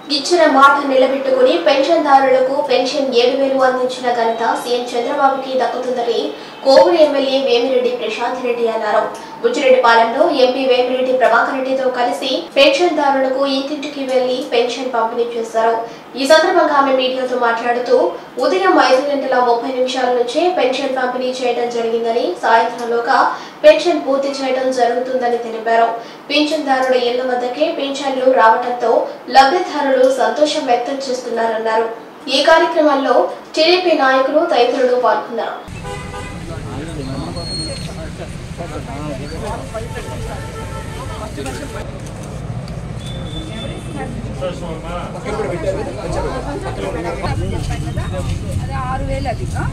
ఇచ్చిన మాట నిలబెట్టుకుని పెన్షన్దారులకు పెన్షన్ ఏడు వేలు అందించిన ఘనత సీఎం చంద్రబాబుకి దక్కుతుందని కోవూరు ఎమ్మెల్యే వేమిరెడ్డి ప్రశాంత్ రెడ్డి అన్నారు బుచ్చిరెడ్డిపాలెంలో ఎంపీ వేమిరెడ్డి ప్రభాకర్ రెడ్డితో కలిసి పెన్షన్దారులకు ఇంటింటికి వెళ్లి పెన్షన్ పంపిణీ చేశారు ఈ సందర్భంగా ఆమె మీడియాతో మాట్లాడుతూ ఉదయం ఐదు గంటల ముప్పై నిమిషాల నుంచే పెన్షన్ పంపిణీ చేయడం జరిగిందని సాయంత్రంలోగా పెన్షన్ పూర్తి చేయడం జరుగుతుందని తెలిపారు పింఛన్దారుల ఇళ్ల వద్దకే పింఛన్లు రావడంతో లబ్ధిదారులు సంతోషం వ్యక్తం చేస్తున్నారన్నారు ఈ కార్యక్రమంలో టీడీపీ నాయకులు తదితరులు పాల్గొన్నారు అదే ఆరు వేలు అది ఆ?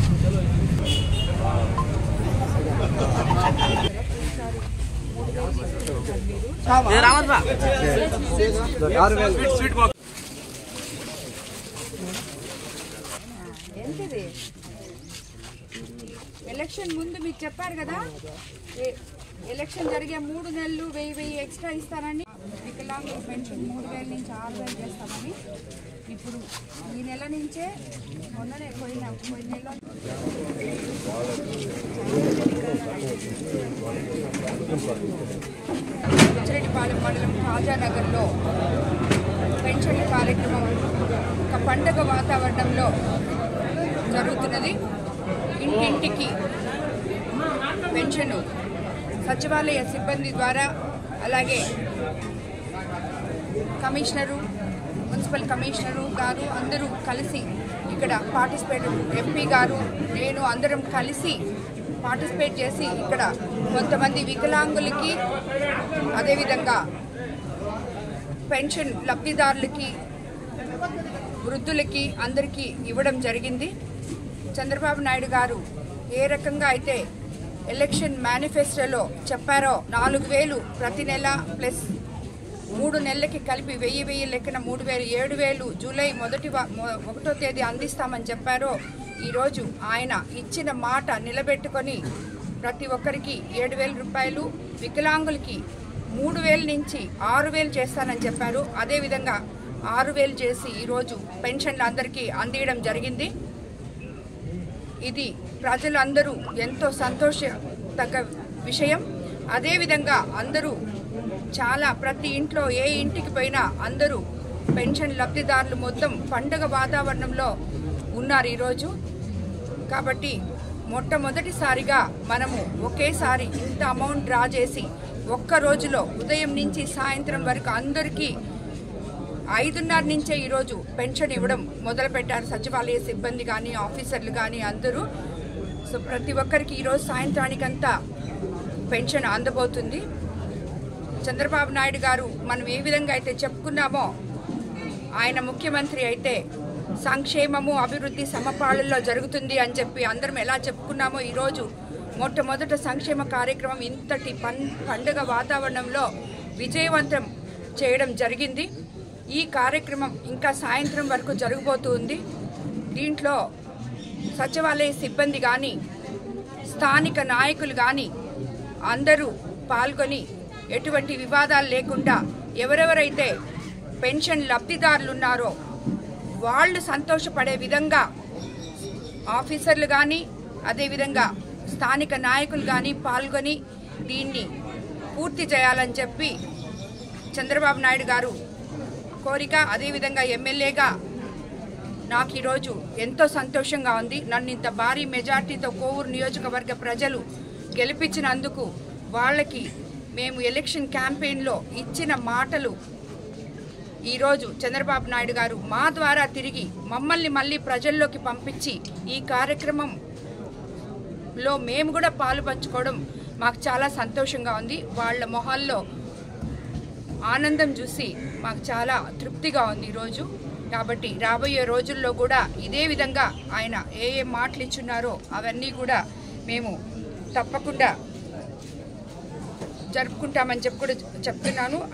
ఏంటిది ఎలక్షన్ ముందు మీకు చెప్పారు కదా ఏ- ఎలక్షన్ జరిగే మూడు నెలలు వెయ్యి వెయ్యి ఎక్స్ట్రా ఇస్తారని వికలాంగుల పెన్షన్ మూడు వేల నుంచి ఆరు వేలు చేస్తామని ఇప్పుడు ఈ నెల నుంచే మొన్ననే పోయిన పోయిన నెల బుచ్చిరెడ్డిపాలెం మండలం కాజానగర్లో పెన్షన్ల కార్యక్రమం ఒక పండగ వాతావరణంలో జరుగుతున్నది ఇంటింటికి పెన్షన్ సచివాలయ సిబ్బంది ద్వారా అలాగే కమిషనరు మున్సిపల్ కమిషనరు గారు అందరూ కలిసి ఇక్కడ పార్టిసిపేట్ ఎంపీ గారు నేను అందరం కలిసి పార్టిసిపేట్ చేసి ఇక్కడ కొంతమంది వికలాంగులకి అదేవిధంగా పెన్షన్ లబ్ధిదారులకి వృద్ధులకి అందరికీ ఇవ్వడం జరిగింది చంద్రబాబు నాయుడు గారు ఏ రకంగా అయితే ఎలక్షన్ మేనిఫెస్టోలో చెప్పారో నాలుగు వేలు ప్రతి నెల ప్లస్ మూడు నెలలకి కలిపి వెయ్యి వెయ్యి లెక్కన మూడు వేలు ఏడు వేలు జూలై మొదటి వా- మొ- ఒకటో తేదీ అందిస్తామని చెప్పారో ఈరోజు ఆయన ఇచ్చిన మాట నిలబెట్టుకొని ప్రతి ఒక్కరికి ఏడు వేల రూపాయలు వికలాంగులకి మూడు వేల నుంచి ఆరు వేలు చేస్తానని చెప్పారు అదేవిధంగా ఆరు వేలు చేసి ఈరోజు పెన్షన్లు అందరికీ అందియడం జరిగింది ఇది ప్రజలందరూ ఎంతో సంతోషతగ్గ విషయం అదేవిధంగా అందరూ చాలా ప్రతి ఇంట్లో ఏ ఇంటికి పోయినా అందరూ పెన్షన్ లబ్ధిదారులు మొత్తం పండగ వాతావరణంలో ఉన్నారు ఈరోజు కాబట్టి మొట్టమొదటిసారిగా మనము ఒకేసారి ఇంత అమౌంట్ డ్రా చేసి ఒక్క రోజులో ఉదయం నుంచి సాయంత్రం వరకు అందరికీ ఐదున్నర నుంచే ఈరోజు పెన్షన్ ఇవ్వడం మొదలుపెట్టారు సచివాలయ సిబ్బంది కానీ ఆఫీసర్లు కానీ అందరూ సో ప్రతి ఒక్కరికి ఈరోజు సాయంత్రానికంతా పెన్షన్ అందబోతుంది చంద్రబాబు నాయుడు గారు మనం ఏ విధంగా అయితే చెప్పుకున్నామో ఆయన ముఖ్యమంత్రి అయితే సంక్షేమము అభివృద్ధి సమపాళల్లో జరుగుతుంది అని చెప్పి అందరం ఎలా చెప్పుకున్నామో ఈరోజు మొట్టమొదట సంక్షేమ కార్యక్రమం ఇంతటి పం పండుగ వాతావరణంలో విజయవంతం చేయడం జరిగింది ఈ కార్యక్రమం ఇంకా సాయంత్రం వరకు జరగబోతుంది దీంట్లో సచివాలయ సిబ్బంది కానీ స్థానిక నాయకులు కానీ అందరూ పాల్గొని ఎటువంటి వివాదాలు లేకుండా ఎవరెవరైతే పెన్షన్ లబ్ధిదారులు ఉన్నారో వాళ్ళు సంతోషపడే విధంగా ఆఫీసర్లు కానీ అదేవిధంగా స్థానిక నాయకులు కానీ పాల్గొని దీన్ని పూర్తి చేయాలని చెప్పి చంద్రబాబు నాయుడు గారు కోరిక అదేవిధంగా ఎమ్మెల్యేగా నాకు ఈరోజు ఎంతో సంతోషంగా ఉంది నన్ను ఇంత భారీ మెజార్టీతో కోవూరు నియోజకవర్గ ప్రజలు గెలిపించినందుకు వాళ్ళకి మేము ఎలక్షన్ క్యాంపెయిన్లో ఇచ్చిన మాటలు ఈరోజు చంద్రబాబు నాయుడు గారు మా ద్వారా తిరిగి మమ్మల్ని మళ్ళీ ప్రజల్లోకి పంపించి ఈ కార్యక్రమంలో మేము కూడా పాలు పంచుకోవడం మాకు చాలా సంతోషంగా ఉంది వాళ్ళ మొహాల్లో ఆనందం చూసి మాకు చాలా తృప్తిగా ఉంది ఈరోజు కాబట్టి రాబోయే రోజుల్లో కూడా ఇదే విధంగా ఆయన ఏ ఏ మాటలు ఇచ్చున్నారో అవన్నీ కూడా మేము తప్పకుండా జరుపుకుంటామని చెప్పి కూడా చెప్తున్నాను